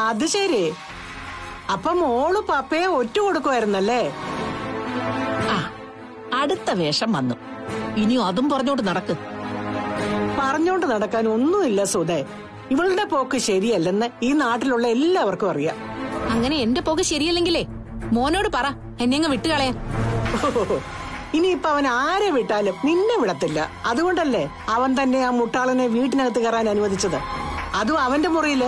അത് ശരി അപ്പൊ മോള് പപ്പയെ ഒറ്റ കൊടുക്കുമായിരുന്നല്ലേ ആ അടുത്ത വേഷം വന്നു ഇനിയും അതും പറഞ്ഞോണ്ട് നടക്ക് പറഞ്ഞോണ്ട് നടക്കാൻ ഒന്നുമില്ല സുധേ ഇവളുടെ പോക്ക് ശരിയല്ലെന്ന് ഈ നാട്ടിലുള്ള എല്ലാവർക്കും അറിയാം അങ്ങനെ എന്റെ പോക്ക് ശരിയല്ലെങ്കിലേ മോനോട് പറ എന്നെ അങ്ങ് വിട്ടുകളയാൻ ഓഹോ. ഇനിയിപ്പൊ അവൻ ആരെ വിട്ടാലും നിന്നെ വിടത്തില്ല അതുകൊണ്ടല്ലേ അവൻ തന്നെ ആ മുട്ടാളനെ വീട്ടിനകത്ത് കയറാൻ അനുവദിച്ചത് അതും അവന്റെ മുറിയില്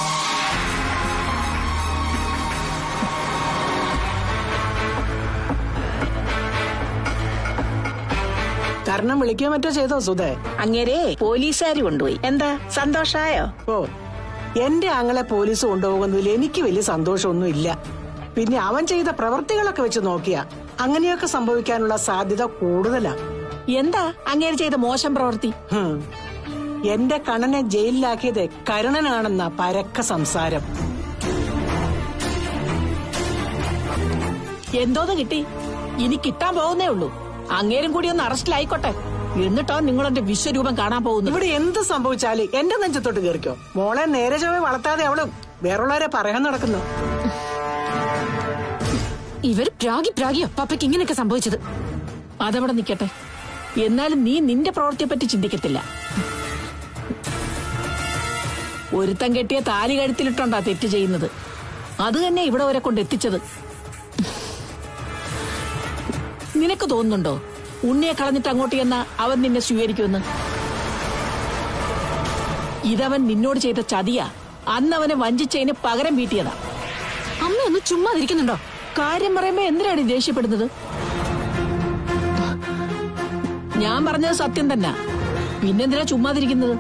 കാരണം വിളിക്കാൻ പറ്റോ ചെയ്തോ സുധേ അങ്ങേരെ പോലീസുകാർ കൊണ്ടുപോയി എന്താ സന്തോഷായോ ഓ എന്റെ ആങ്ങളെ പോലീസ് കൊണ്ടുപോകുന്നതിൽ എനിക്ക് വലിയ സന്തോഷമൊന്നും ഇല്ല പിന്നെ അവൻ ചെയ്ത പ്രവൃത്തികളൊക്കെ വെച്ച് നോക്കിയാ അങ്ങനെയൊക്കെ സംഭവിക്കാനുള്ള സാധ്യത കൂടുതലാ എന്താ അങ്ങേര് ചെയ്ത മോശം പ്രവൃത്തി ഹും. എന്റെ കണ്ണനെ ജയിലിലാക്കിയത് കരുണനാണെന്ന പരക്ക സംസാരം എന്തോന്ന് കിട്ടി ഇനി കിട്ടാൻ പോകുന്നേ ഉള്ളൂ അങ്ങേരും കൂടി ഒന്ന് അറസ്റ്റിലായിക്കോട്ടെ എന്നിട്ടോ നിങ്ങൾ എന്റെ വിശ്വരൂപം കാണാൻ പോകുന്നു ഇവിടെ എന്ത് സംഭവിച്ചാല് എന്റെ നെഞ്ചത്തോട്ട് കയറിക്കോ മോളെ നേരെ ചൊവ്വെ വളർത്താതെ അവള് വേറുള്ളവരെ പറയാൻ നടക്കുന്നു ഇവർ പ്രാഗി പ്രാഗിയോ പപ്പയ്ക്ക് ഇങ്ങനെയൊക്കെ സംഭവിച്ചത് അതവിടെ നിക്കട്ടെ എന്നാലും നീ നിന്റെ പ്രവൃത്തിയെ പറ്റി ചിന്തിക്കത്തില്ല ഒരുത്തം കെട്ടിയ താലി കഴുത്തിലിട്ടോണ്ടാ തെറ്റ് ചെയ്യുന്നത് അത് തന്നെ ഇവിടെ വരെ കൊണ്ട് എത്തിച്ചത് നിനക്ക് തോന്നുന്നുണ്ടോ ഉണ്ണിയെ കളഞ്ഞിട്ട് അങ്ങോട്ട് ചെന്ന അവൻ നിന്നെ സ്വീകരിക്കുമെന്ന് ഇതവൻ നിന്നോട് ചെയ്ത ചതിയാ അന്ന് അവനെ വഞ്ചിച്ചതിന് പകരം വീട്ടിയതാ അമ്മ ഒന്ന് ചുമ്മാതിരിക്കുന്നുണ്ടോ കാര്യം പറയുമ്പോ എന്തിനാണ് ഈ ദേഷ്യപ്പെടുന്നത് ഞാൻ പറഞ്ഞത് സത്യം തന്നെ പിന്നെന്തിനാ ചുമ്മാതിരിക്കുന്നത്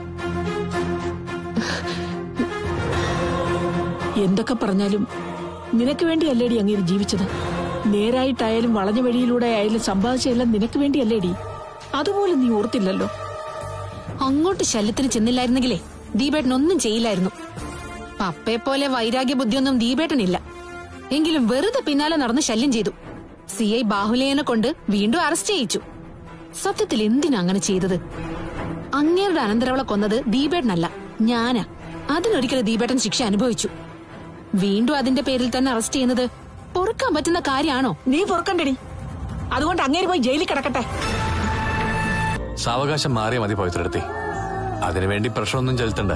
എന്തൊക്കെ പറഞ്ഞാലും നിനക്ക് വേണ്ടിയല്ലേടി അങ്ങേര് ജീവിച്ചത് നേരായിട്ടായാലും വളഞ്ഞ വഴിയിലൂടെ ആയാലും സമ്പാദിച്ചതെല്ലാം നിനക്ക് വേണ്ടിയല്ലേടി അതുപോലെ നീ ഓർത്തില്ലല്ലോ അങ്ങോട്ട് ശല്യത്തിന് ചെന്നില്ലായിരുന്നെങ്കിലേ ദീപേട്ടൻ ഒന്നും ചെയ്യില്ലായിരുന്നു പപ്പയെ പോലെ വൈരാഗ്യ ബുദ്ധിയൊന്നും ദീപേട്ടനില്ല എങ്കിലും വെറുതെ പിന്നാലെ നടന്ന് ശല്യം ചെയ്തു സി ഐ ബാഹുലേനെ കൊണ്ട് വീണ്ടും അറസ്റ്റ് ചെയ്യിച്ചു സത്യത്തിൽ എന്തിനാ അങ്ങനെ ചെയ്തത് അങ്ങേരുടെ അനന്തരവളെ കൊന്നത് ദീപേട്ടനല്ല ഞാനാ അതിനൊരിക്കലും ദീപേട്ടൻ ശിക്ഷ അനുഭവിച്ചു വീണ്ടും അതിന്റെ പേരിൽ തന്നെ അറസ്റ്റ് ചെയ്യുന്നത് പൊറുക്കാൻ പറ്റുന്ന കാര്യമാണോ നീ പൊറുക്കണ്ടടി അതുകൊണ്ട് അങ്ങേര് പോയി ജയിലിൽ കിടക്കട്ടെ സാവകാശം മാറിയ മതി പവിത്രടുത്തി അതിനുവേണ്ടി പ്രശ്നമൊന്നും ചെലുത്തണ്ട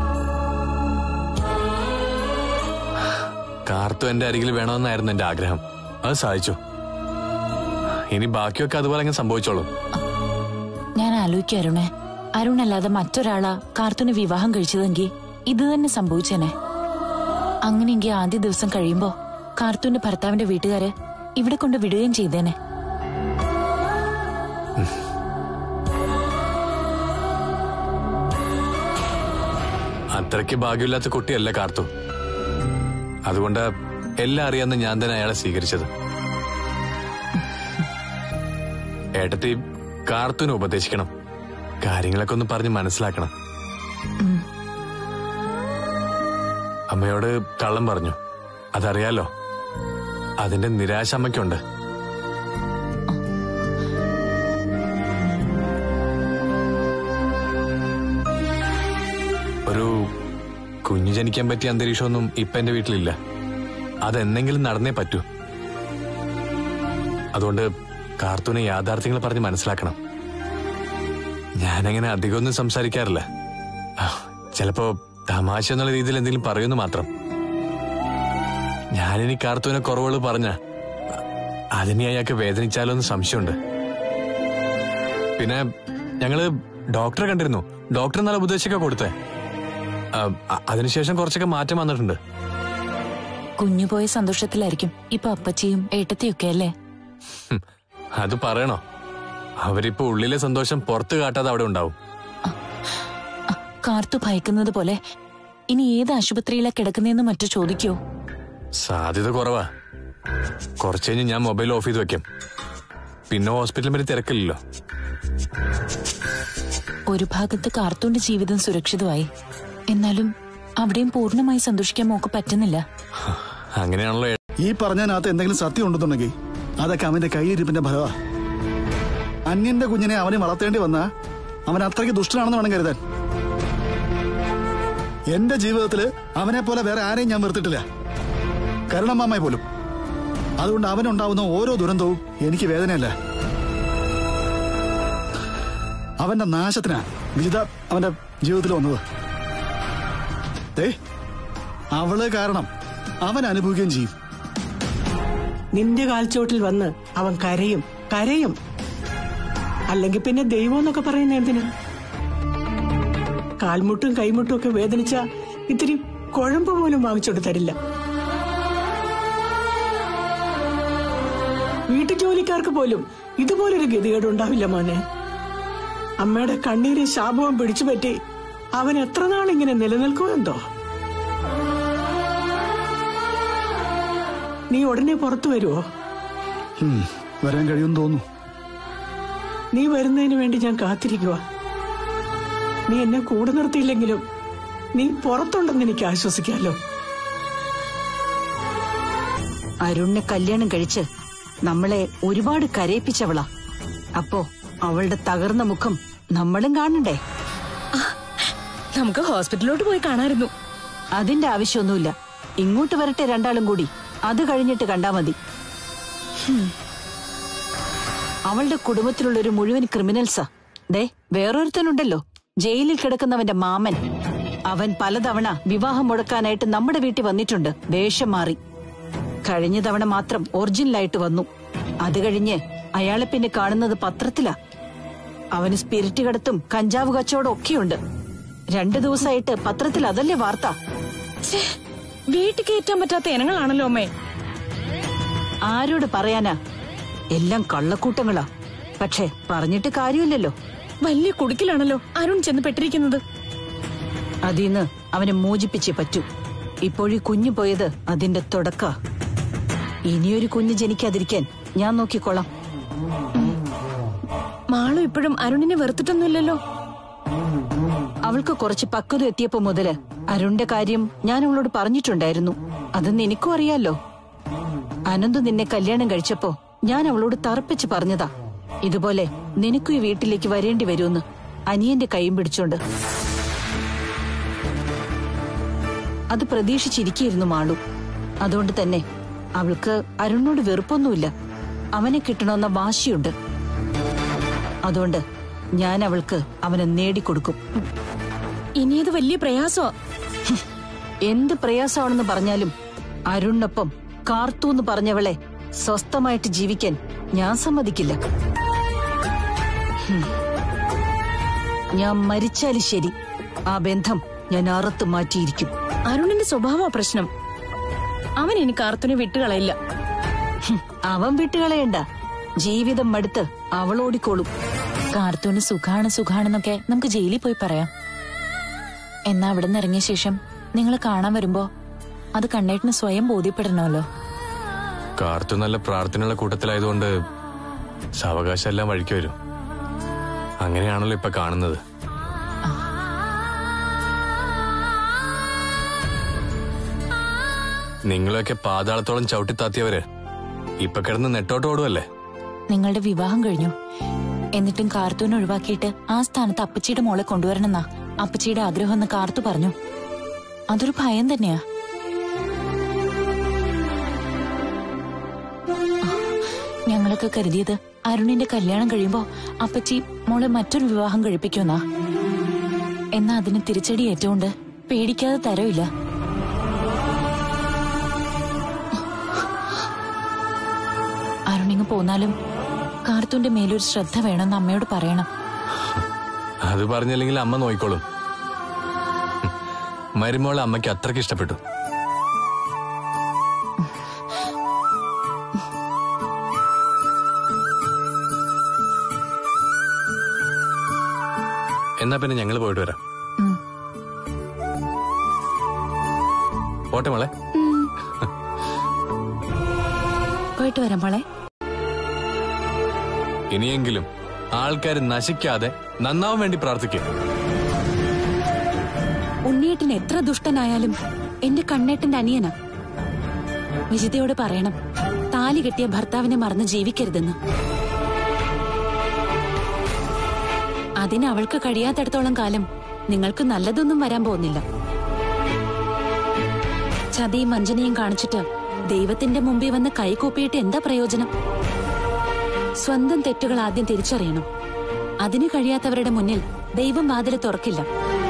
കാർത്തു എന്റെ അരികിൽ വേണമെന്നായിരുന്നു എന്റെ ആഗ്രഹം അത് സാധിച്ചു ഇനി ബാക്കിയൊക്കെ അതുപോലെ അങ്ങ് സംഭവിച്ചോളും ഞാൻ ആലോചിക്കുക അരുണെ അരുണല്ലാതെ മറ്റൊരാളാ കാർത്തുന് വിവാഹം കഴിച്ചതെങ്കിൽ ഇത് തന്നെ സംഭവിച്ചേനെ അങ്ങനെയെങ്കിൽ ആദ്യ ദിവസം കഴിയുമ്പോ കാർത്തുന്റെ ഭർത്താവിന്റെ വീട്ടുകാര് ഇവിടെ കൊണ്ട് വിടുകയും ചെയ്തേനെ അത്രയ്ക്ക് ഭാഗ്യമില്ലാത്ത കുട്ടിയല്ല കാർത്തു അതുകൊണ്ട് എല്ലാം അറിയാവുന്ന ഞാൻ തന്നെ അയാളെ സ്വീകരിച്ചത് ഏട്ടത്തി കാർത്തുവിനെ ഉപദേശിക്കണം കാര്യങ്ങളൊക്കെ ഒന്ന് പറഞ്ഞ് മനസ്സിലാക്കണം അമ്മയോട് കള്ളം പറഞ്ഞു അതറിയാലോ അതിന്റെ നിരാശ അമ്മയ്ക്കുണ്ട് ഒരു കുഞ്ഞു ജനിക്കാൻ പറ്റിയ അന്തരീക്ഷമൊന്നും ഇപ്പൊ എന്റെ വീട്ടിലില്ല അതെന്തെങ്കിലും നടന്നേ പറ്റൂ അതുകൊണ്ട് കാർത്തൂനെ യാഥാർത്ഥ്യങ്ങൾ പറഞ്ഞ് മനസ്സിലാക്കണം ഞാനങ്ങനെ അധികമൊന്നും സംസാരിക്കാറില്ല ആ, ചിലപ്പോ തമാശ എന്നുള്ള രീതിയിൽ എന്തെങ്കിലും പറയുന്നു മാത്രം ഞാനിനി കാർത്തൂനെ കുറവുകൾ പറഞ്ഞ അതിനെ അയാൾക്ക് വേദനിച്ചാലോ എന്ന് സംശയമുണ്ട് പിന്നെ ഞങ്ങള് ഡോക്ടറെ കണ്ടിരുന്നു ഡോക്ടർ നല്ല ഉപദേശമൊക്കെ കൊടുത്തേ ആ, അ- അതിനുശേഷം കുറച്ചൊക്കെ മാറ്റം വന്നിട്ടുണ്ട് കുഞ്ഞു പോയ സന്തോഷത്തിലായിരിക്കും ഇപ്പൊ അപ്പച്ചിയും ഏട്ടത്തിയൊക്കെ അല്ലേ ഹും, അത് പറയണോ അവരിപ്പോ ഉള്ളിലെ സന്തോഷം പുറത്ത് കാട്ടാതെ അവിടെ ഉണ്ടാവും അ, കാർത്തു ഭയക്കുന്നത് പോലെ ഇനി ഏത് ആശുപത്രിയിലാ കിടക്കുന്നതെന്ന് മറ്റു ചോദിക്കോ സാധ്യത കുറവാ കുറച്ച് കഴിഞ്ഞ് ഞാൻ മൊബൈൽ ഓഫ് ചെയ്ത് വെക്കാം പിന്നെ ഹോസ്പിറ്റലിൽ വരെ തിരക്കില്ലല്ലോ ഒരു ഭാഗത്ത് കാർത്തൂന്റെ ജീവിതം സുരക്ഷിതമായി എന്നാലും അവിടെയും പൂർണ്ണമായി സന്തോഷിക്കാൻ മോക്ക് പറ്റുന്നില്ല അങ്ങനെയാണല്ലോ ഏ- ഈ പറഞ്ഞതിനകത്ത് എന്തെങ്കിലും സത്യം ഉണ്ടെന്നുണ്ടെങ്കിൽ അതൊക്കെ അവന്റെ കൈയിരിപ്പിന്റെ ഫലമാ അന്യന്റെ കുഞ്ഞിനെ അവനെ വളർത്തേണ്ടി വന്ന അവൻ അത്രയ്ക്ക് ദുഷ്ടനാണെന്ന് വേണം കരുതാൻ എന്റെ ജീവിതത്തില് അവനെ പോലെ വേറെ ആരെയും ഞാൻ വെറുത്തിട്ടില്ല കരുണമ്മാമ്മയെ പോലും അതുകൊണ്ട് അവനുണ്ടാവുന്ന ഓരോ ദുരന്തവും എനിക്ക് വേദനയല്ല അവന്റെ നാശത്തിനാ വിജിത അവന്റെ ജീവിതത്തിൽ വന്നത് ദേ അവള് കാരണം അവൻ അനുഭവിക്കുകയും ചെയ്യും നിന്റെ കാൽച്ചോട്ടിൽ വന്ന് അവൻ കരയും കരയും അല്ലെങ്കിൽ പിന്നെ ദൈവം എന്നൊക്കെ പറയുന്ന എന്തിനാ കാൽമുട്ടും കൈമുട്ടും ഒക്കെ വേദനിച്ച ഇത്തിരി കുഴമ്പ് പോലും വാങ്ങിച്ചോണ്ട് തരില്ല വീട്ടു ജോലിക്കാർക്ക് പോലും ഇതുപോലൊരു ഗതികേട് ഉണ്ടാവില്ല മോനെ അമ്മയുടെ കണ്ണീര് ശാപവും പിടിച്ചു പറ്റി അവൻ എത്ര നാളിങ്ങനെ നിലനിൽക്കുമെന്തോ നീ ഉടനെ പുറത്തു വരുവോ ഉം, വരാൻ കഴിയുമെന്ന് തോന്നുന്നു നീ വരുന്നതിന് വേണ്ടി ഞാൻ കാത്തിരിക്കുക നീ എന്നെ കൂടെ നിർത്തിയില്ലെങ്കിലും നീ പുറത്തുണ്ടെന്ന് എനിക്ക് ആശ്വസിക്കാമല്ലോ അരുണിനെ കല്യാണം കഴിച്ച് നമ്മളെ ഒരുപാട് കരയിപ്പിച്ചവളാ അപ്പോ അവളുടെ തകർന്ന മുഖം നമ്മളും കാണണ്ടേ നമുക്ക് ഹോസ്പിറ്റലിലോട്ട് പോയി കാണാമായിരുന്നു അതിന്റെ ആവശ്യമൊന്നുമില്ല ഇങ്ങോട്ട് വരട്ടെ രണ്ടാളും കൂടി അത് കഴിഞ്ഞിട്ട് കണ്ടാ മതി ഹും. അവളുടെ കുടുംബത്തിലുള്ള ഒരു മുഴുവൻ ക്രിമിനൽസാ ദേ വേറൊരുത്തനുണ്ടല്ലോ ജയിലിൽ കിടക്കുന്നവന്റെ മാമൻ അവൻ പലതവണ വിവാഹം മുടക്കാനായിട്ട് നമ്മുടെ വീട്ടിൽ വന്നിട്ടുണ്ട് വേഷം മാറി കഴിഞ്ഞ തവണ മാത്രം ഒറിജിനലായിട്ട് വന്നു അത് കഴിഞ്ഞ് അയാളെ പിന്നെ കാണുന്നത് പത്രത്തിലാ അവന് സ്പിരിറ്റ് കടത്തും കഞ്ചാവ് കച്ചവടം ഒക്കെയുണ്ട് രണ്ടു ദിവസമായിട്ട് പത്രത്തിൽ അതല്ലേ വാർത്ത വീട്ടിൽ കയറ്റാൻ പറ്റാത്ത ഇനങ്ങളാണല്ലോ അമ്മേ ആരോട് പറയാനാ എല്ലാം കള്ളക്കൂട്ടങ്ങളാ പക്ഷെ പറഞ്ഞിട്ട് കാര്യമില്ലല്ലോ വലിയ കുടുക്കിലാണല്ലോ അരുൺ ചെന്ന് പെട്ടിരിക്കുന്നത് അതിന്ന് അവനെ മോചിപ്പിച്ചേ പറ്റൂ ഇപ്പോഴീ കുഞ്ഞു പോയത് അതിന്റെ തുടക്ക ഇനിയൊരു കുഞ്ഞ് ജനിക്കാതിരിക്കാൻ ഞാൻ നോക്കിക്കോളാം മാളു ഇപ്പോഴും അരുണിനെ വെറുത്തിട്ടൊന്നുമില്ലല്ലോ അവൾക്ക് കുറച്ച് പക്വത എത്തിയപ്പോ മുതല് അരുണിന്റെ കാര്യം ഞാൻ അവളോട് പറഞ്ഞിട്ടുണ്ടായിരുന്നു അത് നിനക്കും അറിയാലോ അനന്ത് നിന്നെ കല്യാണം കഴിച്ചപ്പോ ഞാൻ അവളോട് തറപ്പിച്ച് പറഞ്ഞതാ ഇതുപോലെ നിനക്കും ഈ വീട്ടിലേക്ക് വരേണ്ടി വരുമെന്ന് അനിയന്റെ കൈയും പിടിച്ചോണ്ട് അത് പ്രതീക്ഷിച്ചിരിക്കുന്നു മാളു അതുകൊണ്ട് തന്നെ അവൾക്ക് അരുണിനോട് വെറുപ്പൊന്നുമില്ല അവനെ കിട്ടണമെന്ന വാശിയുണ്ട് അതുകൊണ്ട് ഞാൻ അവൾക്ക് അവനെ നേടിക്കൊടുക്കും ഇനി അത് വലിയ പ്രയാസമാ എന്ത് പ്രയാസമാണെന്ന് പറഞ്ഞാലും അരുണിനൊപ്പം കാർത്തു പറഞ്ഞവളെ സ്വസ്ഥമായിട്ട് ജീവിക്കാൻ ഞാൻ സമ്മതിക്കില്ല ഹും. ഞാൻ മരിച്ചാലും ശരി ആ ബന്ധം ഞാൻ അറുത്ത് മാറ്റിയിരിക്കും അരുണിന്റെ സ്വഭാവ പ്രശ്നം അവൻ ഇനി കാർത്തുനെ വിട്ടുകളയില്ല ഹും. അവൻ വിട്ടുകളയണ്ട ജീവിതം മടുത്ത് അവളോടിക്കോളും കാർത്തൂന് സുഖാണ് സുഖാണെന്നൊക്കെ നമുക്ക് ജയിലിൽ പോയി പറയാം എന്നാ അവിടെ നിന്ന് ഇറങ്ങിയ ശേഷം നിങ്ങൾ കാണാൻ വരുമ്പോ അത് കണ്ണേട്ടിന് സ്വയം ബോധ്യപ്പെടണമല്ലോ കാർത്തു നല്ല പ്രാർത്ഥനയുള്ള കൂട്ടത്തിലായതുകൊണ്ട് സാവകാശം എല്ലാം വഴിക്ക് വരും അങ്ങനെയാണല്ലോ ഇപ്പൊ കാണുന്നത് നിങ്ങളൊക്കെ പാതാളത്തോളം ചവിട്ടിത്താത്തിയവര് ഇപ്പൊ കിടന്ന് നെട്ടോട്ട് ഓടുവല്ലേ നിങ്ങളുടെ വിവാഹം കഴിഞ്ഞു എന്നിട്ടും കാർത്തൂനെ ഒഴിവാക്കിയിട്ട് ആ സ്ഥാനത്ത് അപ്പച്ചിയുടെ മോളെ കൊണ്ടുവരണമെന്നാ അപ്പച്ചിയുടെ ആഗ്രഹം എന്ന് കാർത്തു പറഞ്ഞു അതൊരു ഭയം തന്നെയാ ഞങ്ങളൊക്കെ കരുതിയത് അരുണിന്റെ കല്യാണം കഴിയുമ്പോ അപ്പച്ചി മോളെ മറ്റൊരു വിവാഹം കഴിപ്പിക്കുമെന്നാ എന്നാ അതിന് തിരിച്ചടി ഏറ്റുകൊണ്ട് പേടിക്കാതെ തരവില്ല അരുണിങ് പോന്നാലും കാർത്തൂന്റെ മേലൊരു ശ്രദ്ധ വേണമെന്ന് അമ്മയോട് പറയണം അത് പറഞ്ഞില്ലെങ്കിൽ അമ്മ നോയിക്കോളും ഹും. മരുമോളെ അമ്മയ്ക്ക് അത്രയ്ക്ക് ഇഷ്ടപ്പെട്ടു എന്നാ പിന്നെ ഞങ്ങൾ പോയിട്ട് വരാം ഉം. പോട്ടെ മോളെ പോയിട്ട് വരാം മോളെ ഇനിയെങ്കിലും ആൾക്കാർ നശിക്കാതെ നന്നാവാൻ വേണ്ടി പ്രാർത്ഥിക്കുക ഉണ്ണിയേട്ടൻ എത്ര ദുഷ്ടനായാലും എന്റെ കണ്ണേട്ടന്റെ അനിയനാ വിജിതയോട് പറയണം താലി കെട്ടിയ ഭർത്താവിനെ മറന്ന് ജീവിക്കരുതെന്ന് അതിന് അവൾക്ക് കഴിയാത്തിടത്തോളം കാലം നിങ്ങൾക്ക് നല്ലതൊന്നും വരാൻ പോകുന്നില്ല ചതിയും വഞ്ചനയും കാണിച്ചിട്ട് ദൈവത്തിന്റെ മുമ്പിൽ വന്ന് കൈകൂപ്പിയിട്ട് എന്താ പ്രയോജനം സ്വന്തം തെറ്റുകൾ ആദ്യം തിരിച്ചറിയണം അതിന് കഴിയാത്തവരുടെ മുന്നിൽ ദൈവം വാതില് തുറക്കില്ല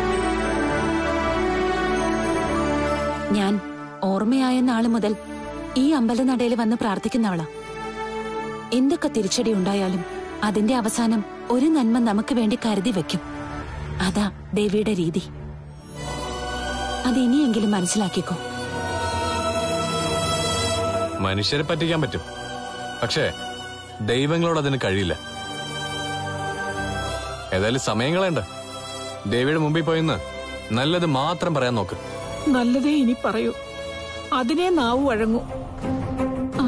ഞാൻ ഓർമ്മയായ നാള് മുതൽ ഈ അമ്പലനടയിൽ വന്ന് പ്രാർത്ഥിക്കുന്നവളാ എന്തൊക്കെ തിരിച്ചടി ഉണ്ടായാലും അതിന്റെ അവസാനം ഒരു നന്മ നമുക്ക് വേണ്ടി കരുതി വെക്കും അതാ ദേവിയുടെ രീതി അത് ഇനിയെങ്കിലും മനസ്സിലാക്കിക്കോ മനുഷ്യരെ പറ്റിക്കാൻ പറ്റും പക്ഷേ ദൈവങ്ങളോട് അതിന് കഴിയില്ല ഏതായാലും സമയം കളയണ്ട ദേവിയുടെ മുമ്പിൽ പോയിന്ന് നല്ലത് മാത്രം പറയാൻ നോക്ക് നല്ലതേ ഇനി പറയൂ അതിനെ നാവ് വഴങ്ങൂ ആ.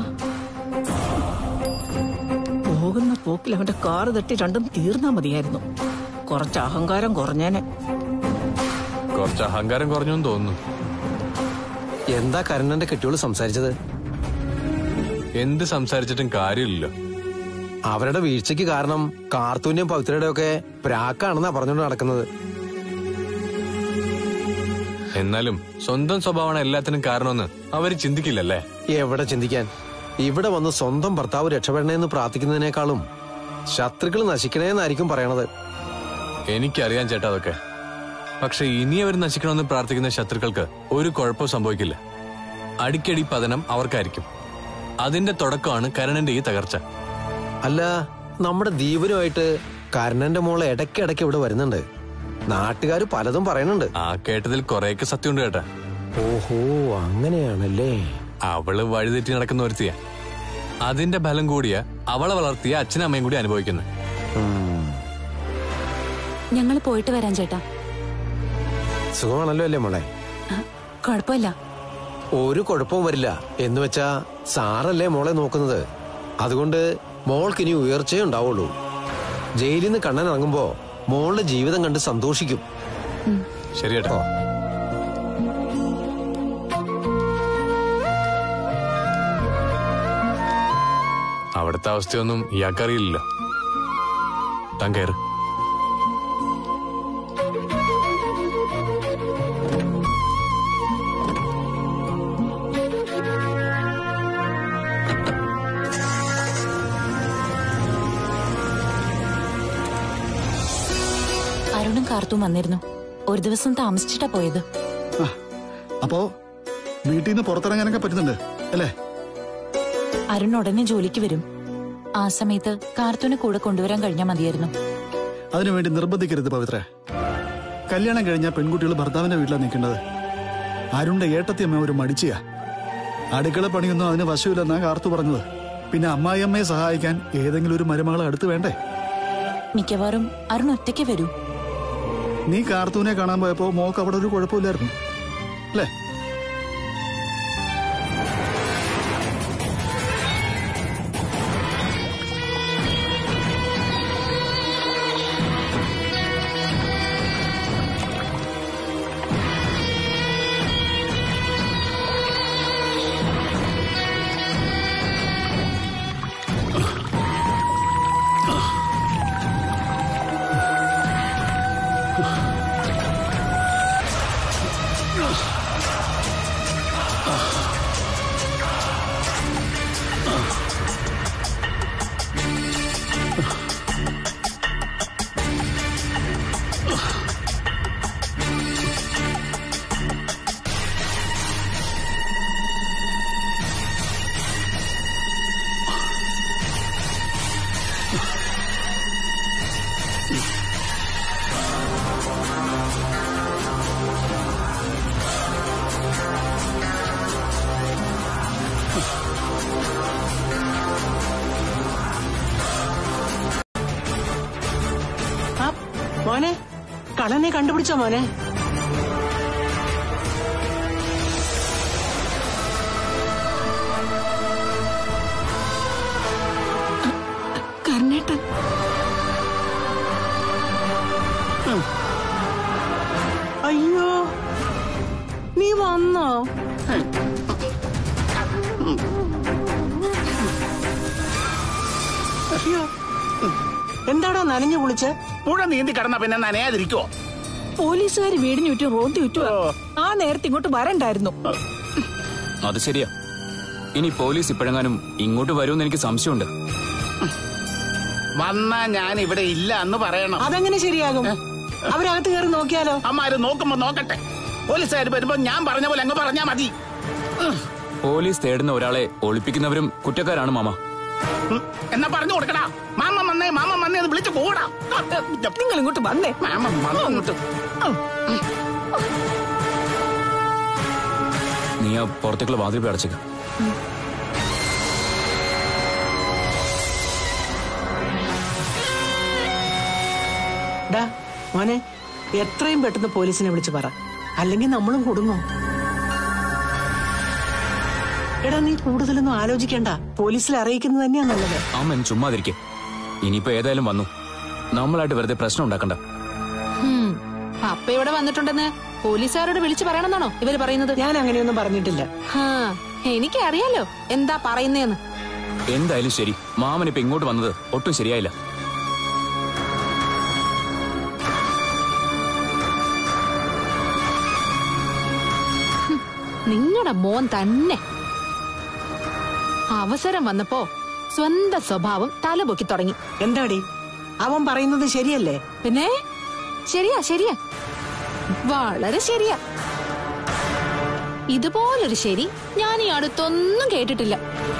പോകുന്ന പോക്കിൽ അവന്റെ കാറ് തട്ടി രണ്ടും തീർന്നാ മതിയായിരുന്നു കുറച്ച് അഹങ്കാരം കുറഞ്ഞേനെ കുറച്ച് അഹങ്കാരം കുറഞ്ഞു എന്ന് തോന്നുന്നു എന്താ കരുണന്റെ കെട്ടിയോള് സംസാരിച്ചത് എന്ത് സംസാരിച്ചിട്ടും കാര്യമില്ലല്ലോ അവരുടെ വീഴ്ചയ്ക്ക് കാരണം കാർത്തൂന്റെയും പവിത്രയുടെയും ഒക്കെ പ്രാക്കാണെന്നാ പറഞ്ഞുകൊണ്ട് നടക്കുന്നത് എന്നാലും സ്വന്തം സ്വഭാവമാണ് എല്ലാത്തിനും കാരണമെന്ന് അവര് ചിന്തിക്കില്ലല്ലേ എവിടെ ചിന്തിക്കാൻ ഇവിടെ വന്ന് സ്വന്തം ഭർത്താവ് രക്ഷപ്പെടണേന്ന് പ്രാർത്ഥിക്കുന്നതിനേക്കാളും ശത്രുക്കൾ നശിക്കണേന്നായിരിക്കും പറയണത് എനിക്കറിയാൻ ചേട്ടാ അതൊക്കെ പക്ഷെ ഇനി അവർ നശിക്കണമെന്ന് പ്രാർത്ഥിക്കുന്ന ശത്രുക്കൾക്ക് ഒരു കുഴപ്പവും സംഭവിക്കില്ല അടിക്കടി പതനം അവർക്കായിരിക്കും അതിന്റെ തുടക്കമാണ് കരണന്റെ ഈ തകർച്ച അല്ല നമ്മുടെ ദീപനുമായിട്ട് കരുണന്റെ മോളെ ഇടയ്ക്കിടയ്ക്ക് ഇവിടെ വരുന്നുണ്ട് നാട്ടുകാർ പലതും പറയുന്നുണ്ട് ആ കേട്ടതിൽ കുറെയൊക്കെ സത്യമുണ്ട് കേട്ടാ ഓഹോ അങ്ങനെയാണല്ലേ അവള് വഴിതെറ്റി നടക്കുന്ന ഒരുത്തിയ അതിന്റെ ഫലം കൂടിയ അവളെ വളർത്തിയ അച്ഛനും അമ്മയും കൂടി അനുഭവിക്കുന്നത് ഉം. ഞങ്ങൾ പോയിട്ട് വരാം ചേട്ടാ സുഖമാണല്ലോ അല്ലേ മോളെ ആ, കുഴപ്പമില്ല ഒരു കുഴപ്പവും വരില്ല എന്ന് വെച്ചാ സാറല്ലേ മോളെ നോക്കുന്നത് അതുകൊണ്ട് മോൾക്കിനി ഉയർച്ചയേ ഉണ്ടാവുള്ളൂ ജയിലിൽ നിന്ന് കണ്ണൻ ഇറങ്ങുമ്പോ മോളുടെ ജീവിതം കണ്ട് സന്തോഷിക്കും ശരി ചേട്ടാ അവിടുത്തെ അവസ്ഥയൊന്നും ഇയാൾക്കറിയില്ലല്ലോ താൻ കയറ് അരുണും കാർത്തും വന്നിരുന്നു ഒരു ദിവസം താമസിച്ചിട്ടാ പോയത് ആ, അപ്പോ വീട്ടിൽ നിന്ന് പുറത്തിറങ്ങാനൊക്കെ പറ്റുന്നുണ്ട് അല്ലേ അരുൺ ഉടനെ ജോലിക്ക് വരും ആ സമയത്ത് കാർത്തൂനെ കൂടെ കൊണ്ടുവരാൻ കഴിഞ്ഞാൽ മതിയായിരുന്നു അതിനുവേണ്ടി നിർബന്ധിക്കരുത് പവിത്ര കല്യാണം കഴിഞ്ഞാൽ പെൺകുട്ടികൾ ഭർത്താവിന്റെ വീട്ടിലാണ് നിൽക്കേണ്ടത് അരുണിന്റെ ഏട്ടത്തി അമ്മ ഒരു മടിച്ചിയാ അടുക്കള പണിയൊന്നും അതിന് വശമില്ലെന്നാ കാർത്തു പറഞ്ഞത് പിന്നെ അമ്മായിയമ്മയെ സഹായിക്കാൻ ഏതെങ്കിലും ഒരു മരുമകളെ അടുത്ത് വേണ്ടേ മിക്കവാറും അരുൺ ഒറ്റയ്ക്ക് വരൂ നീ കാർത്തൂനെ കാണാൻ പോയപ്പോ മോക്ക് അവിടെ ഒരു കുഴപ്പമില്ലായിരുന്നു അല്ലേ ആ മോനെ കള്ളനെ കണ്ടുപിടിച്ചോ മോനെ കർണേട്ടൻ അയ്യോ നീ വന്നോ അയ്യോ എന്താടാ നനഞ്ഞു കുളിച്ച് പുഴ നീന്തി കടന്ന പിന്നെ നനയാതിരിക്കുവോ പോലീസുകാർ വീടിന് ചുറ്റും റോന്തി ചുറ്റുവാ ആ നേരത്തെ ഇങ്ങോട്ട് വരണ്ടായിരുന്നു അത് ശരിയാ ഇനി പോലീസ് ഇപ്പോഴെങ്ങാനും ഇങ്ങോട്ട് വരുമെന്ന് എനിക്ക് സംശയമുണ്ട് വന്നാ ഞാൻ ഇവിടെ ഇല്ല എന്ന് പറയണം അതെങ്ങനെ ശരിയാകും അവരകത്ത് കയറി നോക്കിയാലോ അമ്മാര് നോക്കുമ്പോ നോക്കട്ടെ പോലീസുകാർ വരുമ്പോ ഞാൻ പറഞ്ഞ പോലെ അങ്ങ് പറഞ്ഞാ മതി പോലീസ് തേടുന്ന ഒരാളെ ഒളിപ്പിക്കുന്നവരും കുറ്റക്കാരാണ് മാമ ഉം, എന്നാ പറഞ്ഞു കൊടുക്കടാ മാമ വന്നേ മാമ വന്നേ എന്ന് വിളിച്ചു കൂടാ നിങ്ങൾ ഇങ്ങോട്ട് വന്നേ മാമ വന്നു അങ്ങോട്ട് നീ ആ പുറത്തേക്കുള്ള വാതിൽ പോയി അടച്ചേക്ക് ഡാ മോനെ എത്രയും പെട്ടെന്ന് പോലീസിനെ വിളിച്ച് പറ അല്ലെങ്കിൽ നമ്മളും കുടുങ്ങും എടാ നീ കൂടുതലൊന്നും ആലോചിക്കണ്ട പോലീസിൽ അറിയിക്കുന്നത് തന്നെയാ നല്ലത് അമ്മ എന്ന് ചുമ്മാതിരിക്കെ ഇനിയിപ്പോ ഏതായാലും വന്നു നമ്മളായിട്ട് വെറുതെ പ്രശ്നം ഉണ്ടാക്കണ്ട ഹും, പപ്പ ഇവിടെ വന്നിട്ടുണ്ടെന്ന് പോലീസുകാരോട് വിളിച്ചു പറയണമെന്നാണോ ഇവര് പറയുന്നത് ഞാൻ അങ്ങനെയൊന്നും പറഞ്ഞിട്ടില്ല ഹാ എനിക്കറിയാലോ എന്താ പറയുന്നേന്ന് എന്തായാലും ശരി മാമൻ ഇപ്പൊ ഇങ്ങോട്ട് വന്നത് ഒട്ടും ശരിയായില്ല നിങ്ങളുടെ മോൻ തന്നെ അവസരം വന്നപ്പോ സ്വന്തം സ്വഭാവം തലപൊക്കി തുടങ്ങി എന്താടി അവൻ പറയുന്നത് ശരിയല്ലേ പിന്നെ ശരിയാ ശരിയാ വളരെ ശരിയാ ഇതുപോലൊരു ശരി ഞാൻ ഈ അടുത്തൊന്നും കേട്ടിട്ടില്ല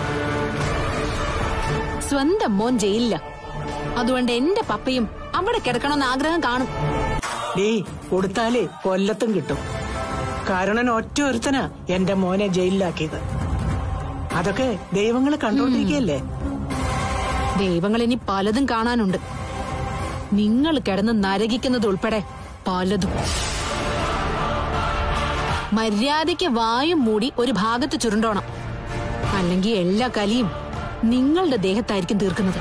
സ്വന്തം മോൻ ജയിലില്ല അതുകൊണ്ട് എന്റെ പപ്പയും അവിടെ കിടക്കണമെന്ന് ആഗ്രഹം കാണും ഡേ കൊടുത്താലേ കൊല്ലത്തും കിട്ടും കാരണൻ ഒറ്റ ഒരുത്തനാ എന്റെ മോനെ ജയിലിലാക്കിയത് അതൊക്കെ ദൈവങ്ങൾ കണ്ടോണ്ടിരിക്കയല്ലേ ദൈവങ്ങൾ ഇനി പലതും കാണാനുണ്ട് നിങ്ങൾ കിടന്ന് നരകിക്കുന്നത് ഉൾപ്പെടെ പലതും മര്യാദയ്ക്ക് വായും മൂടി ഒരു ഭാഗത്ത് ചുരുണ്ടോണം അല്ലെങ്കിൽ എല്ലാ കലിയും നിങ്ങളുടെ ദേഹത്തായിരിക്കും തീർക്കുന്നത്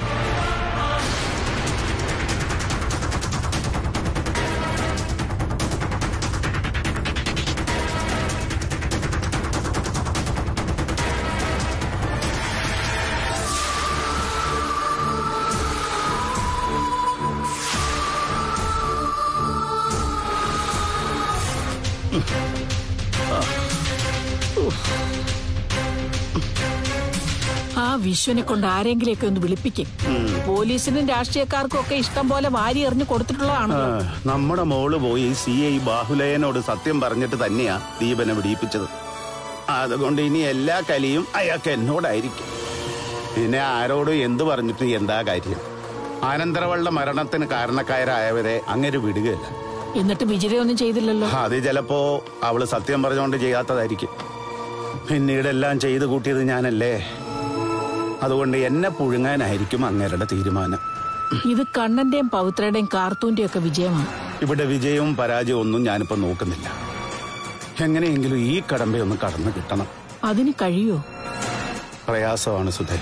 ആ വിശ്വനെ കൊണ്ട് ആരെങ്കിലെയൊക്കെ ഒന്ന് വിളിപ്പിക്കും പോലീസിനും രാഷ്ട്രീയക്കാർക്കും ഒക്കെ ഇഷ്ടം പോലെ വാരി എറിഞ്ഞു കൊടുത്തിട്ടുള്ളതാണ് ആ, നമ്മുടെ മോള് പോയി സി ഐ ബാഹുലയനോട് സത്യം പറഞ്ഞിട്ട് തന്നെയാ ദീപനെ വിടിയിപ്പിച്ചത് അതുകൊണ്ട് ഇനി എല്ലാ കലിയും അയാൾക്ക് എന്നോടായിരിക്കും പിന്നെ ആരോടും എന്തു പറഞ്ഞിട്ട് എന്താ കാര്യം അനന്തരവളുടെ മരണത്തിന് കാരണക്കാരായവരെ അങ്ങനെ വിടുകയില്ല എന്നിട്ട് വിജയൊന്നും ചെയ്തില്ലല്ലോ അത് ചിലപ്പോ അവള് സത്യം പറഞ്ഞുകൊണ്ട് ചെയ്യാത്തതായിരിക്കും പിന്നീടെല്ലാം ചെയ്തു കൂട്ടിയത് ഞാനല്ലേ അതുകൊണ്ട് എന്നെ പുഴുങ്ങാനായിരിക്കും അങ്ങേരുടെ തീരുമാനം ഇത് കണ്ണന്റെയും പവിത്രയുടെയും കാർത്തൂന്റെയും ഒക്കെ വിജയമാണ് ഇവിടെ വിജയവും പരാജയവും ഒന്നും ഞാനിപ്പോ നോക്കുന്നില്ല എങ്ങനെയെങ്കിലും ഈ കടമ്പയൊന്ന് കടന്നു കിട്ടണം അതിന് കഴിയോ പ്രയാസമാണ് സുധേ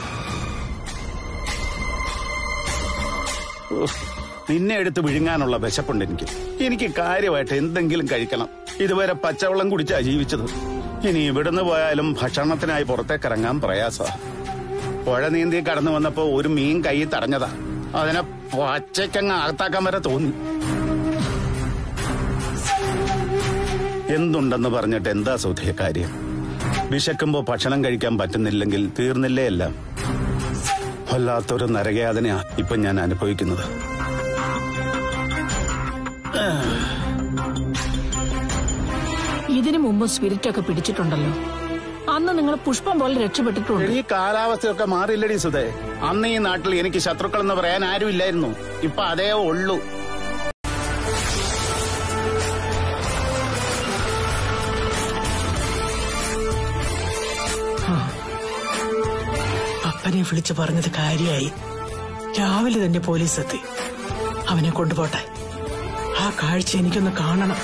ഉഫ്, നിന്നെ എടുത്ത് വിഴുങ്ങാനുള്ള വിശപ്പുണ്ട് എനിക്ക് എനിക്ക് കാര്യമായിട്ട് എന്തെങ്കിലും കഴിക്കണം ഇതുവരെ പച്ചവെള്ളം കുടിച്ചാ ജീവിച്ചത് ഇനി ഇവിടുന്ന് പോയാലും ഭക്ഷണത്തിനായി പുറത്തേക്ക് ഇറങ്ങാൻ പ്രയാസമാ പുഴ നീന്തി കടന്നു വന്നപ്പോ ഒരു മീൻ കൈ തടഞ്ഞതാ അതിനെ പച്ചക്കങ്ങ് അകത്താക്കാൻ വരെ തോന്നി എന്തുണ്ടെന്ന് പറഞ്ഞിട്ട് എന്താ സുധേ കാര്യം വിശക്കുമ്പോ ഭക്ഷണം കഴിക്കാൻ പറ്റുന്നില്ലെങ്കിൽ തീർന്നില്ലേ എല്ലാം വല്ലാത്തൊരു നരകയാതനയാ ഇപ്പൊ ഞാൻ അനുഭവിക്കുന്നത് ഇതിനു മുമ്പ് സ്പിരിറ്റ് ഒക്കെ പിടിച്ചിട്ടുണ്ടല്ലോ അന്ന് നിങ്ങൾ പുഷ്പം പോലെ രക്ഷപ്പെട്ടിട്ടുണ്ട് ഈ കാലാവസ്ഥയൊക്കെ മാറിയില്ലടി സുധേ അന്ന് ഈ നാട്ടിൽ എനിക്ക് ശത്രുക്കൾ എന്ന് പറയാൻ ആരും ഇല്ലായിരുന്നു ഇപ്പൊ അതേ ഉള്ളൂ അപ്പനെ വിളിച്ചു പറഞ്ഞത് കാര്യമായി രാവിലെ തന്നെ പോലീസ് എത്തി അവനെ കൊണ്ടുപോട്ടെ ആ കാഴ്ച എനിക്കൊന്ന് കാണണം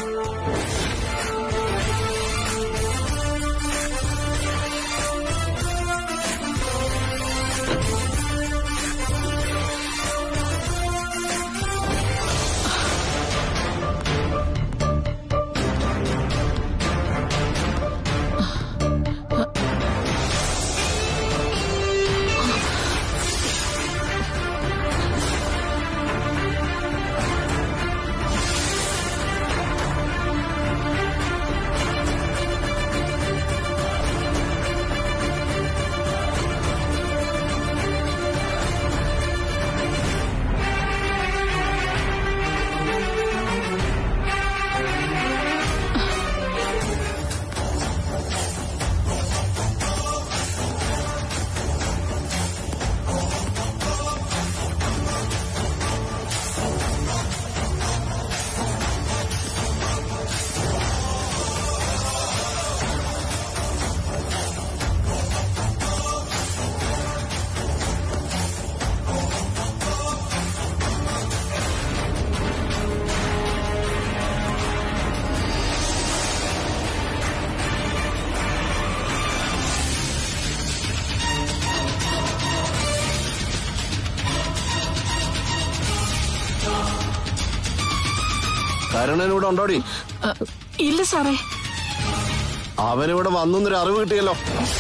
കരുണനിവിടെ ഉണ്ടോടി അ, ഇല്ല സാറേ അവനിവിടെ വന്നൊരു അറിവ് കിട്ടിയല്ലോ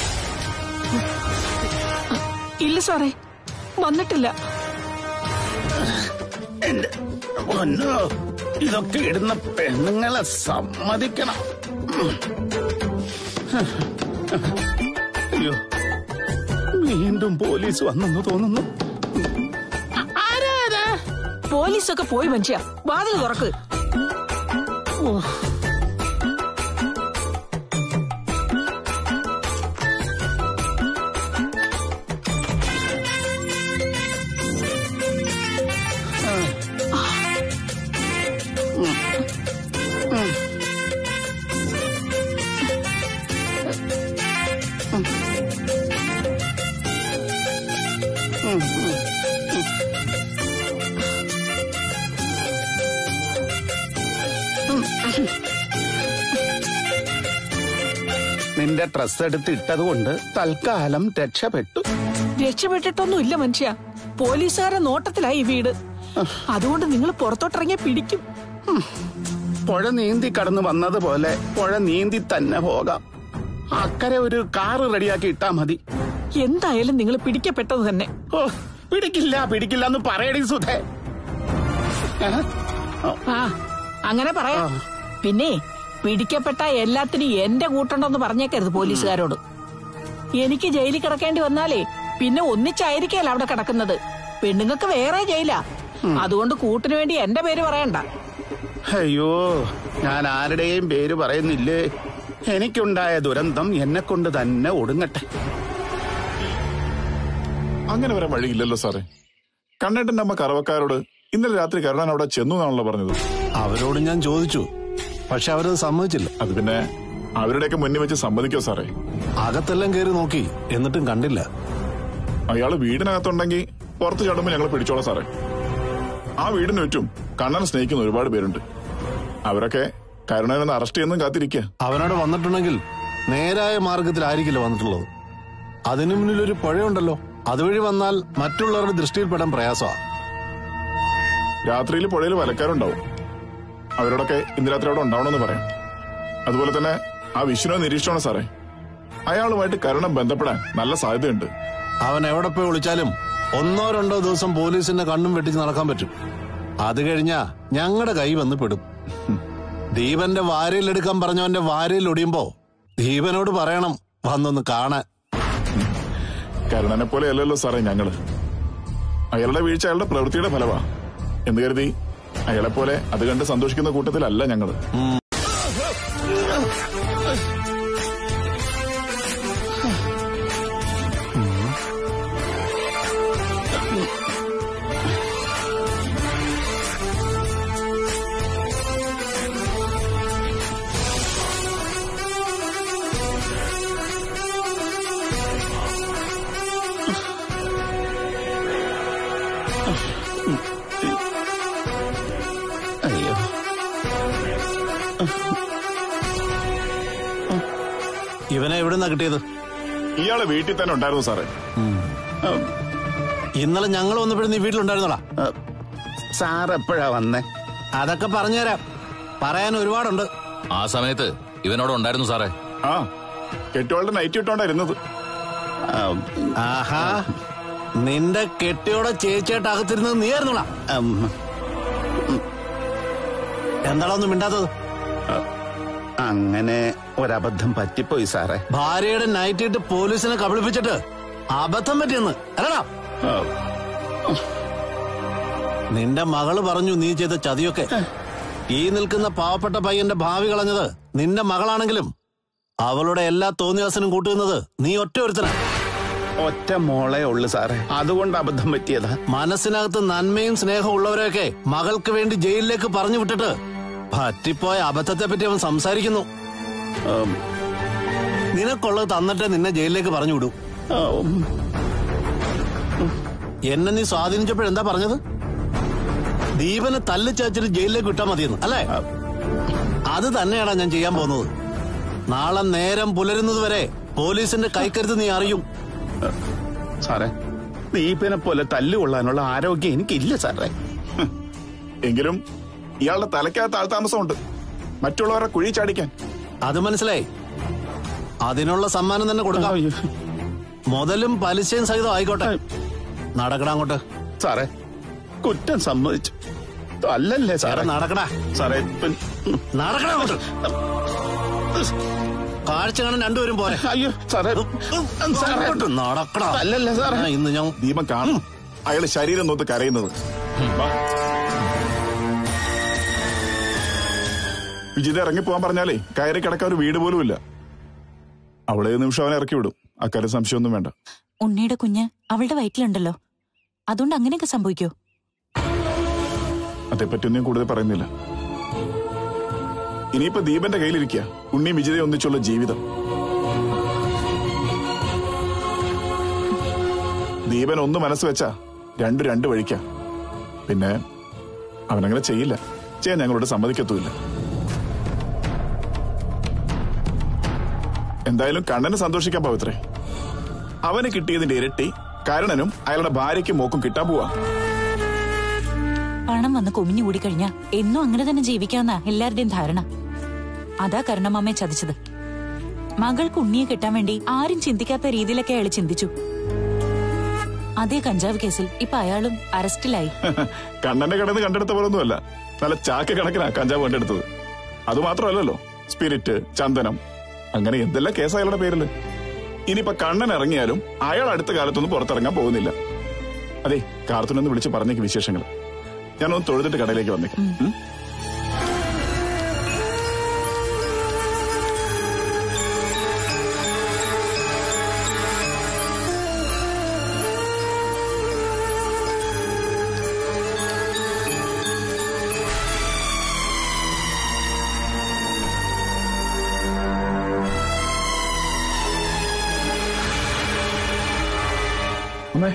ഇല്ല സാറേ വന്നിട്ടില്ല എന്റെ പൊന്നോ ഇതൊക്കെ ഇടുന്ന പെണ്ണുങ്ങളെ സമ്മതിക്കണം അയ്യോ വീണ്ടും പോലീസ് വന്നെന്ന് തോന്നുന്നു പോലീസൊക്കെ പോയി മനുഷ്യ വാതിൽ തുറക്ക് നിന്റെ ഡ്രസ് എടുത്ത് ഇട്ടത് കൊണ്ട് തൽക്കാലം രക്ഷപ്പെട്ടു രക്ഷപ്പെട്ടിട്ടൊന്നും ഇല്ല മനുഷ്യ പോലീസുകാരെ നോട്ടത്തിലായി ഈ വീട് അതുകൊണ്ട് നിങ്ങൾ പുറത്തോട്ടിറങ്ങിയ പിടിക്കും പുഴ നീന്തി കടന്നു വന്നതുപോലെ പുഴ നീന്തി തന്നെ പോകാം അക്കരെ ഒരു കാറ് റെഡിയാക്കി ഇട്ടാ മതി എന്തായാലും നിങ്ങൾ പിടിക്കപ്പെട്ടത് തന്നെ ഓ പിടിക്കില്ല പിടിക്കില്ല എന്ന് പറയടി സുധേ ഏ? ഓ, ആ അങ്ങനെ പറയാം പിന്നെ പിടിക്കപ്പെട്ട എല്ലാത്തിനും എന്റെ കൂട്ടുണ്ടെന്ന് പറഞ്ഞേക്കരുത് പോലീസുകാരോട് എനിക്ക് ജയിലിൽ കിടക്കേണ്ടി വന്നാലേ പിന്നെ ഒന്നിച്ചായിരിക്കല്ല അവിടെ കിടക്കുന്നത് പെണ്ണുങ്ങൾക്ക് വേറെ ജയിലാ അതുകൊണ്ട് കൂട്ടിന് വേണ്ടി എന്റെ പേര് പറയണ്ട അയ്യോ ഞാൻ ആരുടെയും പേര് പറയുന്നില്ലേ എനിക്കുണ്ടായ ദുരന്തം എന്നെ കൊണ്ട് തന്നെ ഒടുങ്ങട്ടെ അങ്ങനെ വരാൻ വഴിയില്ലല്ലോ സാറേ കണ്ണേട്ടന്റെ അമ്മ കറവക്കാരോട് ഇന്നലെ രാത്രി കരുണാൻ അവിടെ ചെന്നു എന്നാണല്ലോ പറഞ്ഞത് അവരോട് ഞാൻ ചോദിച്ചു പക്ഷെ അവരത് സമ്മതിച്ചില്ല അത് പിന്നെ അവരുടെയൊക്കെ മുന്നിൽ വെച്ച് സമ്മതിക്കോ സാറേ അകത്തെല്ലാം കയറി നോക്കി എന്നിട്ടും കണ്ടില്ല അയാള് വീടിനകത്തുണ്ടെങ്കിൽ പുറത്ത് ചാടുമ്പോൾ ഞങ്ങൾ പിടിച്ചോളാം സാറേ ആ വീടിന് ചുറ്റും കണ്ണനെ സ്നേഹിക്കുന്ന ഒരുപാട് പേരുണ്ട് അവരൊക്കെ കരുണനെ അറസ്റ്റ് ചെയ്യുന്നതും കാത്തിരിക്കുക അവനോട് വന്നിട്ടുണ്ടെങ്കിൽ നേരായ മാർഗത്തിലായിരിക്കില്ല വന്നിട്ടുള്ളത് അതിനു മുന്നിൽ ഒരു പുഴയുണ്ടല്ലോ അതുവഴി വന്നാൽ മറ്റുള്ളവരുടെ ദൃഷ്ടിയിൽപ്പെടാൻ പ്രയാസമാണ് രാത്രിയിൽ പുഴയിൽ വലക്കാരുണ്ടാവും അവരോടൊക്കെ ഇന്ന് രാത്രി അവിടെ ഉണ്ടാവണമെന്ന് പറയാം അതുപോലെ തന്നെ ആ വിഷ്ണുവിനെ നിരീക്ഷിച്ചോണം സാറേ അയാളുമായിട്ട് കരുണം ബന്ധപ്പെടാൻ നല്ല സാധ്യതയുണ്ട് അവൻ എവിടെ പോയി ഒളിച്ചാലും ഒന്നോ രണ്ടോ ദിവസം പോലീസിന്റെ കണ്ണും വെട്ടിച്ച് നടക്കാൻ പറ്റും അത് കഴിഞ്ഞാ ഞങ്ങളുടെ കൈ വന്ന് പെടും ദീപന്റെ വാരയിലെടുക്കാൻ പറഞ്ഞവന്റെ വാരയിൽ ഒടിയുമ്പോ ദീപനോട് പറയണം വന്നൊന്ന് കാണാൻ കരുണനെ പോലെ അല്ലല്ലോ സാറേ ഞങ്ങള് അയാളുടെ വീഴ്ച അയാളുടെ പ്രവൃത്തിയുടെ ഫലമാ എന്ന് കരുതി അയാളെ പോലെ അത് കണ്ട് സന്തോഷിക്കുന്ന കൂട്ടത്തിലല്ല ഞങ്ങള് അയ്യോ ഇവനെ എവിടുന്നാ കിട്ടിയത് ഇയാളെ വീട്ടിൽ തന്നെ ഉണ്ടായിരുന്നു സാറേ ഇന്നലെ ഞങ്ങൾ വന്നപ്പോഴും നീ വീട്ടിലുണ്ടായിരുന്നോടാ സാർ എപ്പോഴാ വന്നേ അതൊക്കെ പറഞ്ഞുതരാം പറയാൻ ഒരുപാടുണ്ട് ആ സമയത്ത് ഇവനോട് ഉണ്ടായിരുന്നു സാറേ ആ കെട്ടുകളുടെ നൈറ്റ് ഇട്ടോണ്ടായിരുന്നത് ആ, ആഹാ നിന്റെ കെട്ടിയോടെ ചേച്ചിയായിട്ട് അകത്തിരുന്നത് നീയായിരുന്നോടാ ഉം, എന്താടാ ഒന്നും മിണ്ടാത്തത് അങ്ങനെ ഒരബദ്ധം പറ്റിപ്പോയി സാറേ ഭാര്യയുടെ നൈറ്റ് ഇട്ട് പോലീസിനെ കബളിപ്പിച്ചിട്ട് അബദ്ധം പറ്റിയെന്ന് അല്ലടാ ആ, നിന്റെ മകള് പറഞ്ഞു നീ ചെയ്ത ചതിയൊക്കെ ഈ നിൽക്കുന്ന പാവപ്പെട്ട പയ്യന്റെ ഭാവി കളഞ്ഞത് നിന്റെ മകളാണെങ്കിലും അവളുടെ എല്ലാ തോന്നിയാസനും കൂട്ടുന്നത് നീ ഒറ്റ ഒരുത്തന ഒറ്റ മോളെ ഉള്ളു സാറേ അതുകൊണ്ട് അബദ്ധം പറ്റിയതാ മനസ്സിനകത്ത് നന്മയും സ്നേഹവും ഉള്ളവരെയൊക്കെ മകൾക്ക് വേണ്ടി ജയിലിലേക്ക് പറഞ്ഞു വിട്ടിട്ട് പറ്റിപ്പോയ അബദ്ധത്തെ പറ്റി അവൻ സംസാരിക്കുന്നു ഉം, നിനക്കുള്ളത് തന്നിട്ട് നിന്നെ ജയിലിലേക്ക് പറഞ്ഞു വിടൂ ഉം, എന്നെ നീ സ്വാധീനിച്ചപ്പോഴെന്താ പറഞ്ഞത് ദീപനെ തല്ലിച്ചാച്ചിട്ട് ജയിലിലേക്ക് വിട്ടാ മതിയെന്ന് അല്ലേ അത് തന്നെയാടാ ഞാൻ ചെയ്യാൻ പോകുന്നത് നാളെ നേരം പുലരുന്നത് വരെ പോലീസിന്റെ കൈക്കരുത്ത് നീ അറിയും സാറേ ദീപിനെ പോലെ തല്ലുകൊള്ളാനുള്ള ആരോഗ്യം എനിക്കില്ല സാറേ എങ്കിലും ഇയാളുടെ തലയ്ക്കകത്ത് ആൾതാമസമുണ്ട് മറ്റുള്ളവരെ കുഴി ചാടിക്കാൻ അത് മനസ്സിലായി അതിനുള്ള സമ്മാനം തന്നെ കൊടുക്കാം മുതലും പലിശയും സഹിതം ആയിക്കോട്ടെ നടക്കടാ അങ്ങോട്ട് സാറേ കുറ്റം സമ്മതിച്ചു അല്ലല്ലേ സാറേ നടക്കടാ സാറേ പിൻ- നടക്കടാ അങ്ങോട്ട് കാഴ്ച കാണാൻ രണ്ടുപേരും പോരെ അയ്യോ സാറേ സാറേ അങ്ങോട്ട് നടക്കടാ അല്ലല്ലേ സാറേ ആ, ഇന്ന് ഞാൻ ദീപം കാണും അയാള് ശരീരം നോത്ത് കരയുന്നത് വാ. വിജിത ഇറങ്ങി പോകാൻ പറഞ്ഞാലേ കയറി കിടക്കാൻ ഒരു വീട് പോലും ഇല്ല അവളെ ഈ നിമിഷം അവനെ ഇറക്കി വിടും അക്കാര്യം സംശയമൊന്നും വേണ്ട ഉണ്ണിയുടെ കുഞ്ഞ് അവളുടെ വയറ്റിലുണ്ടല്ലോ അതുകൊണ്ട് അങ്ങനെയൊക്കെ സംഭവിക്കോ അതേപ്പറ്റിയൊന്നും കൂടുതൽ പറയുന്നില്ല ഇനിയിപ്പോ ദീപന്റെ കയ്യിലിരിക്കുക ഉണ്ണി വിജിതയെ ഒന്നിച്ചുള്ള ജീവിതം ദീപൻ ഒന്ന് മനസ്സ് വെച്ചാ രണ്ട് രണ്ട് വഴിക്കാ പിന്നെ അവനങ്ങനെ ചെയ്യില്ല ചെയ്യാൻ ഞങ്ങളോട് സമ്മതിക്കത്തുമില്ല എന്തായാലും കണ്ണന് സന്തോഷിക്കാൻ പവിത്രേ അവന് കിട്ടിയതിന്റെ ഇരട്ടി കരുണനും അയാളുടെ ഭാര്യയ്ക്കും മോക്കും കിട്ടാൻ പോവാ പണം വന്ന് കുമിഞ്ഞു കൂടിക്കഴിഞ്ഞാ എന്നും അങ്ങനെ തന്നെ ജീവിക്കാന്നാ എല്ലാവരുടെയും ധാരണ അതാ കരുണമാമയെ ചതിച്ചത് മകൾക്ക് ഉണ്ണിയെ കിട്ടാൻ വേണ്ടി ആരും ചിന്തിക്കാത്ത രീതിയിലൊക്കെ അയാൾ ചിന്തിച്ചു അതേ കഞ്ചാവ് കേസിൽ ഇപ്പൊ അയാളും അറസ്റ്റിലായി കണ്ണന്റെ കടന്ന് കണ്ടെടുത്ത പോലൊന്നുമല്ല നല്ല ചാക്ക് കണക്കിനാ കഞ്ചാവ് കണ്ടെടുത്തത് അത് മാത്രമല്ലല്ലോ സ്പിരിറ്റ് ചന്ദനം അങ്ങനെ എന്തെല്ലാം കേസ് അയാളുടെ പേരില് ഇനിയിപ്പൊ കണ്ണൻ ഇറങ്ങിയാലും അയാൾ അടുത്ത കാലത്തൊന്നും പുറത്തിറങ്ങാൻ പോകുന്നില്ല അതെ കാർത്തുനൊന്ന് വിളിച്ച് പറഞ്ഞേക്ക് വിശേഷങ്ങൾ ഞാനൊന്ന് തൊഴുതിട്ട് കടയിലേക്ക് വന്നേക്കാം ഉം? അമ്മേ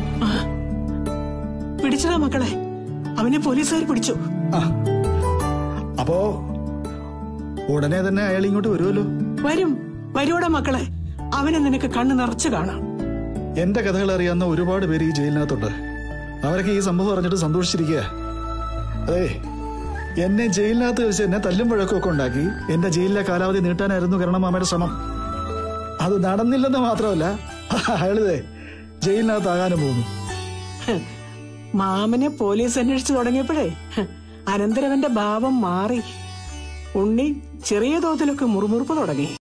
പിടിച്ചതാ മക്കളെ അവനെ പോലീസുകാർ പിടിച്ചു അപ്പോ ഉടനെ തന്നെ അയാൾ ഇങ്ങോട്ട് വരുമല്ലോ വരും വരൂടാ മക്കളെ അവനെ നിനക്ക് കണ്ണു നിറച്ചു കാണാം എന്റെ കഥകൾ അറിയാവുന്ന ഒരുപാട് പേര് ഈ ജയിലിനകത്തുണ്ട് അവരൊക്കെ ഈ സംഭവം അറിഞ്ഞിട്ട് സന്തോഷിച്ചിരിക്കുക അതെ എന്നെ ജയിലിനകത്ത് വെച്ച് എന്നെ തല്ലും വഴക്കൊക്കെ ഉണ്ടാക്കി എന്റെ ജയിലിലെ കാലാവധി നീട്ടാനായിരുന്നു കരണമാമയുടെ ശ്രമം അത് നടന്നില്ലെന്ന് മാത്രമല്ല അയാളിതേ ജയിലിനകത്താകാനും പോകുന്നു ഹ്, മാമനെ പോലീസ് അന്വേഷിച്ചു തുടങ്ങിയപ്പോഴേ ഹ്, അനന്തരവന്റെ ഭാവം മാറി ഉണ്ണി ചെറിയ തോതിലൊക്കെ മുറുമുറുപ്പ് തുടങ്ങി